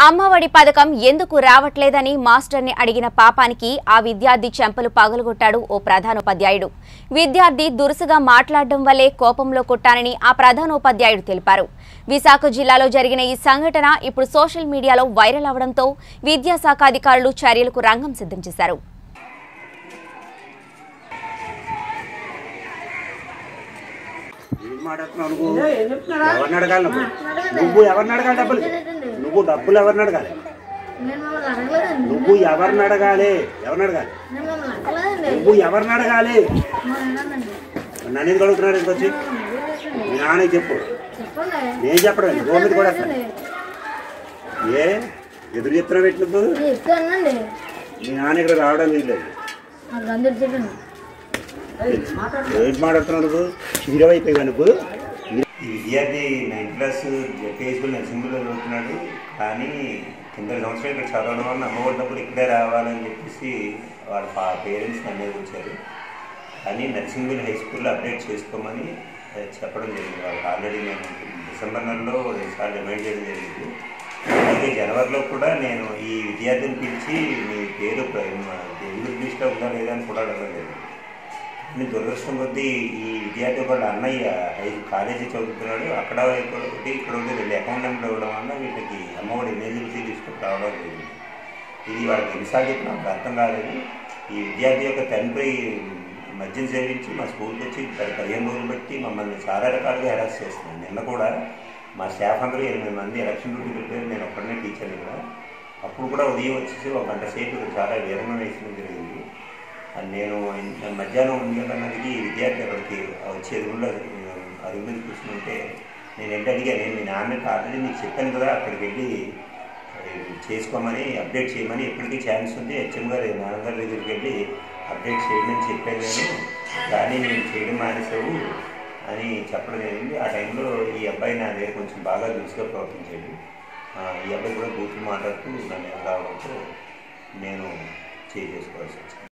అమ్మఒడి పథకం ఎందుకు రావట్లేదని మాస్టర్ని అడిగిన పాపానికి ఆ విద్యార్థి చెంపలు పగలగొట్టాడు ఓ ప్రధానోపాధ్యాయుడు విద్యార్థి దురుసుగా మాట్లాడడం వల్లే కోపంలో కొట్టానని ఆ ప్రధానోపాధ్యాయుడు తెలిపారు విశాఖ జిల్లాలో జరిగిన ఈ సంఘటన ఇప్పుడు సోషల్ మీడియాలో వైరల్ అవడంతో విద్యాశాఖ అధికారులు చర్యలకు రంగం సిద్ధం చేశారు ఏం మాట్లాడుతున్నావు నువ్వు ఎవరిని అడగాలి నువ్వు నువ్వు ఎవరిని అడగాలి డబ్బులు నువ్వు డబ్బులు ఎవరిని అడగాలి నేను మిమ్మల్ని అడగలేదండి నువ్వు ఎవరిని అడగాలి ఎవరిని అడగాలి నేను మిమ్మల్ని అడగలేదండి నువ్వు ఎవరిని అడగాలి మా నాన్నండి నన్ను ఎందుకు అడుగుతున్నాడు ఇంకొచ్చి మీ నాన్నకి చెప్పు చెప్పండి నేను చెప్పడం ఏంటి? గోడ మీద కూడా వేస్తాను. ఏ ఎదురు చెప్తున్నా పెట్టి నువ్వు నేను చెప్తానండి మీ నాన్న ఇక్కడ రావడం లేదు నాకు అందరు చెప్పండి ఏంటి మాట్లాడుతున్నావు నువ్వు హీరో అయిపోయావు నువ్వు ఈ విద్యార్థి నైన్త్ క్లాస్ జెపీఎస్బుల్ నర్సింగ్లో చదువుతున్నాడు కానీ కింద సంవత్సరం ఇక్కడ చదవడం వల్ల అమ్మఒడినప్పుడు ఇక్కడే రావాలని చెప్పేసి వాళ్ళ పేరెంట్స్ నన్ను వచ్చారు కానీ నర్సింగ్విల్ హై స్కూల్లో అప్డేట్ చేసుకోమని ఆ, చెప్పడం జరిగింది వాళ్ళకి ఆల్రెడీ నేను డిసెంబర్ నెలలో రెండుసార్లు రిమైండ్ చేయడం జరిగింది అలాగే జనవరిలో కూడా నేను ఈ విద్యార్థిని పిలిచి మీ పేరు తెలుగు లిస్ట్లో ఉందా లేదా అని కూడా అడగడం జరిగింది కానీ దురదృష్టం కొద్దీ ఈ విద్యార్థి వాళ్ళ అన్నయ్య హై కాలేజీ చదువుతున్నాడు అక్కడ ఒకటి ఇక్కడ ఒకటి రెండు అకౌంట్ నెంబర్ ఇవ్వడం వల్ల వీళ్ళకి అమ్మఒడి ఎలిజిబిలిటీ లిస్ట్ రావడం జరిగింది ఇది వాళ్ళకి ఎన్నిసార్లు చెప్పినా నాకు అర్థం కాలేదు ఈ విద్యార్థి యొక్క తండ్రి మద్యం సేవించి మా స్కూల్కి వచ్చి పది పదిహేను రోజులు బట్టి మమ్మల్ని చాలా రకాలుగా హెరాస్ చేస్తున్నాను నిన్న కూడా మా స్టాఫ్ అందరూ ఎనిమిది మంది ఎలక్షన్ డ్యూటీ వెళ్ళారు నేను ఒక్కడనే టీచర్ ఇక్కడ అప్పుడు కూడా ఉదయం వచ్చేసి ఒక గంట సేపు ఇక్కడ చాలా వీరంగా వేయడం జరిగింది అది నేను ఇంత మధ్యాహ్నం ఉండేటన్నది ఈ విద్యార్థి అక్కడికి వచ్చే ఎదురులో అరుగు మీద కూర్చుంటే నేను ఏంటి అడిగాను నేను మీ నాన్నకి ఆల్రెడీ నీకు చెప్పాను కదా అక్కడికి వెళ్ళి అది చేసుకోమని అప్డేట్ చేయమని ఎప్పటికీ ఛాన్స్ ఉంది హెచ్ఎం గారు నాన్నగారి దగ్గరికి వెళ్ళి అప్డేట్ చేయమని చెప్పాను నేను కానీ నేను చేయడం మానేసావు అని చెప్పడం జరిగింది ఆ టైంలో ఈ అబ్బాయి నా దగ్గర కొంచెం బాగా దురుసుగా ప్రవర్తించాడు ఆ, ఈ అబ్బాయి కూడా బూతులు మాట్లాడుతూ నన్ను రావడంతో నేను చేసేసుకోవాల్సి వచ్చింది